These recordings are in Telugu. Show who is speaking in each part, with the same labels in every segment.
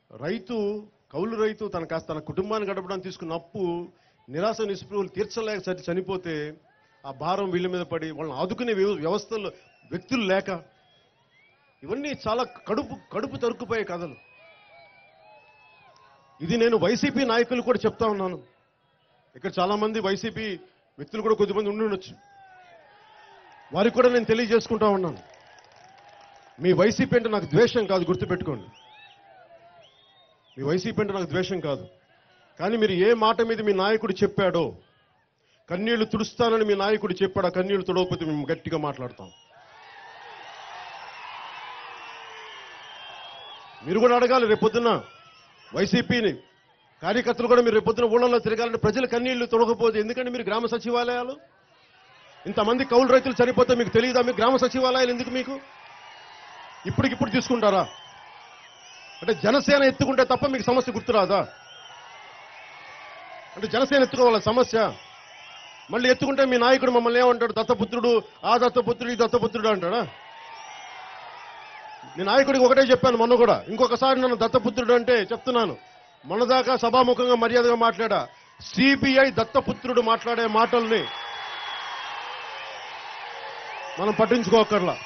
Speaker 1: రైతు కౌలు రైతు తన కాస్త తన కుటుంబాన్ని గడపడానికి తీసుకున్న అప్పు నిరాశ నిస్పృహలు తీర్చలేక సరి చనిపోతే ఆ భారం వీళ్ళ మీద పడి వాళ్ళని ఆదుకునే వ్యవ- వ్యవస్థలు వ్యక్తులు లేక ఇవన్నీ చాలా కడుపు కడుపు తరుక్కుపోయే కథలు ఇది నేను వైసీపీ నాయకులు కూడా చెప్తా ఉన్నాను ఇక్కడ చాలా మంది వైసీపీ వ్యక్తులు కూడా కొద్దిమంది ఉండి ఉండొచ్చు వారికి కూడా నేను తెలియజేసుకుంటా ఉన్నాను మీ వైసీపీ అంటే నాకు ద్వేషం కాదు గుర్తుపెట్టుకోండి మీ వైసీపీ అంటే నాకు ద్వేషం కాదు కానీ మీరు ఏ మాట మీద మీ నాయకుడు చెప్పాడో కన్నీళ్లు తుడుస్తానని మీ నాయకుడు చెప్పాడు ఆ కన్నీళ్లు తుడవకపోతే మేము గట్టిగా మాట్లాడతాం మీరు కూడా అడగాలి రేపొద్దున వైసీపీని కార్యకర్తలు కూడా మీరు రేపొద్దున ఊళ్ళలో తిరగాలంటే ప్రజలు కన్నీళ్లు తొడగపోతే ఎందుకంటే మీరు గ్రామ సచివాలయాలు ఇంతమంది కౌలు రైతులు చనిపోతే మీకు తెలియదా మీకు గ్రామ సచివాలయాలు ఎందుకు మీకు ఇప్పటికిప్పుడు తీసుకుంటారా అంటే జనసేన ఎత్తుకుంటే తప్ప మీకు సమస్య గుర్తురాదా అంటే జనసేన ఎత్తుకోవాల సమస్య మళ్ళీ ఎత్తుకుంటే మీ నాయకుడు మమ్మల్ని ఏమంటాడు దత్తపుత్రుడు ఆ దత్తపుత్రుడు ఈ దత్తపుత్రుడు అంటాడా మీ నాయకుడికి ఒకటే చెప్పాను మొన్న కూడా ఇంకొకసారి నన్ను దత్తపుత్రుడు అంటే చెప్తున్నాను మొన్నదాకా సభాముఖంగా మర్యాదగా మాట్లాడా సిబిఐ దత్తపుత్రుడు మాట్లాడే మాటల్ని మనం పట్టించుకోకర్లా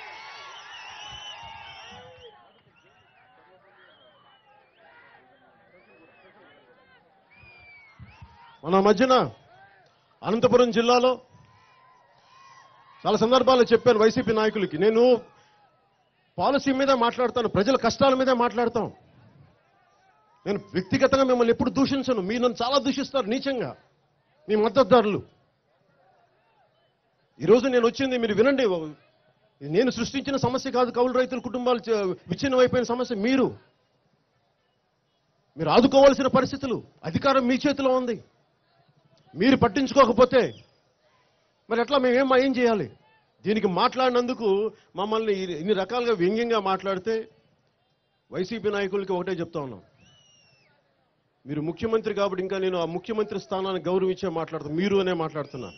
Speaker 1: మన మధ్యన అనంతపురం జిల్లాలో చాలా సందర్భాల్లో చెప్పాను వైసీపీ నాయకులకి నేను పాలసీ మీద మాట్లాడతాను ప్రజల కష్టాల మీదే మాట్లాడతాం నేను వ్యక్తిగతంగా మిమ్మల్ని ఎప్పుడు దూషించను మీరు నన్ను చాలా దూషిస్తారు నీచంగా మీ మద్దతుదారులు ఈరోజు నేను వచ్చింది మీరు వినండి ఇది నేను సృష్టించిన సమస్య కాదు కౌలు రైతుల కుటుంబాలు చ- విచ్ఛిన్నమైపోయిన సమస్య మీరు మీరు ఆదుకోవాల్సిన పరిస్థితులు అధికారం మీ చేతిలో ఉంది మీరు పట్టించుకోకపోతే మరి ఎట్లా మేము ఏం ఏం చేయాలి దీనికి మాట్లాడినందుకు మమ్మల్ని ఇ- ఇన్ని రకాలుగా వ్యంగ్యంగా మాట్లాడితే వైసీపీ నాయకులకి ఒకటే చెప్తా ఉన్నాం మీరు ముఖ్యమంత్రి కాబట్టి ఇంకా నేను ఆ ముఖ్యమంత్రి స్థానాన్ని గౌరవించే మాట్లాడుతాను మీరు అనే మాట్లాడుతున్నాను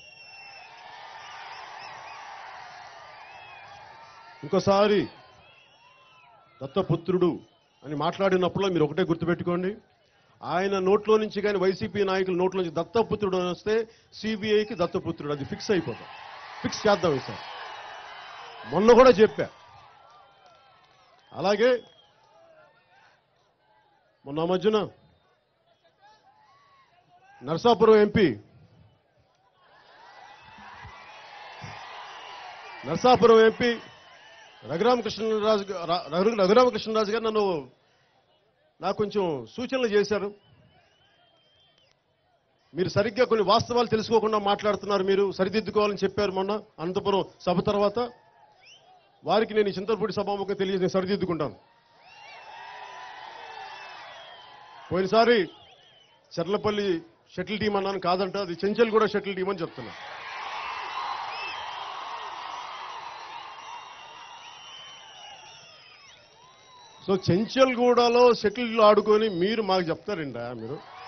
Speaker 1: ఇంకోసారి దత్తపుత్రుడు అని మాట్లాడినప్పుడు మీరు ఒకటే గుర్తుపెట్టుకోండి ఆయన నోట్లో నుంచి కానీ వైసీపీ నాయకుల నోట్లో నుంచి దత్తపుత్రుడు అని వస్తే సిబిఐకి దత్తపుత్రుడు అది ఫిక్స్ అయిపోతాం ఫిక్స్ చేద్దాం ఈసారి మొన్న కూడా చెప్పా అలాగే మొన్న మధ్యన నర్సాపురం ఎంపీ నర్సాపురం ఎంపీ రఘురామకృష్ణరాజు గా- రా- రఘు- రఘురామకృష్ణరాజు గారు నన్ను నాకు కొంచెం సూచనలు చేశారు మీరు సరిగ్గా కొన్ని వాస్తవాలు తెలుసుకోకుండా మాట్లాడుతున్నారు మీరు సరిదిద్దుకోవాలని చెప్పారు మొన్న అనంతపురం సభ తర్వాత వారికి నేను ఈ చింతలపూడి సభాముఖం తెలియజేసి నేను సరిదిద్దుకుంటాను పోయినసారి చర్లపల్లి షటిల్ టీం అన్నాను కాదంట అది చెంచల్ కూడా షటిల్ టీం అని చెప్తున్నా సో చెంచల్గూడలో షటిల్ ఆడుకొని మీరు మాకు చెప్తారండి మీరు